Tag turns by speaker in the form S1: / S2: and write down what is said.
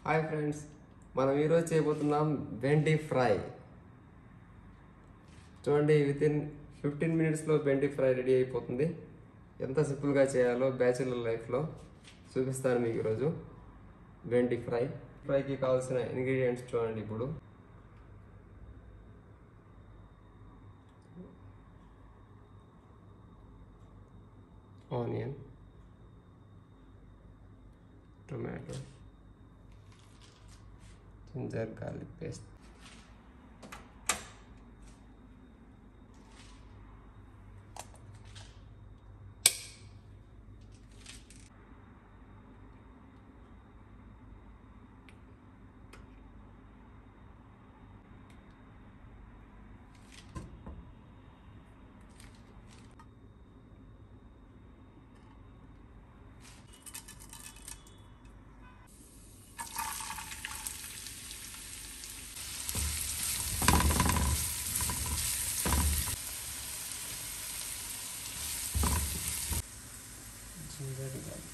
S1: hi friends మనం ఈరోజు చేయబోతున్నాం బెండి ఫ్రై చూడండి విత్ ఇన్ ఫిఫ్టీన్ మినిట్స్లో బెండి ఫ్రై రెడీ అయిపోతుంది ఎంత సింపుల్గా చేయాలో బ్యాచులర్ లైఫ్లో చూపిస్తాను మీకు ఈరోజు బెండి ఫ్రై ఫ్రైకి కావాల్సిన ఇంగ్రీడియంట్స్ చూడండి ఇప్పుడు onion tomato ginger garlic paste ginger garlic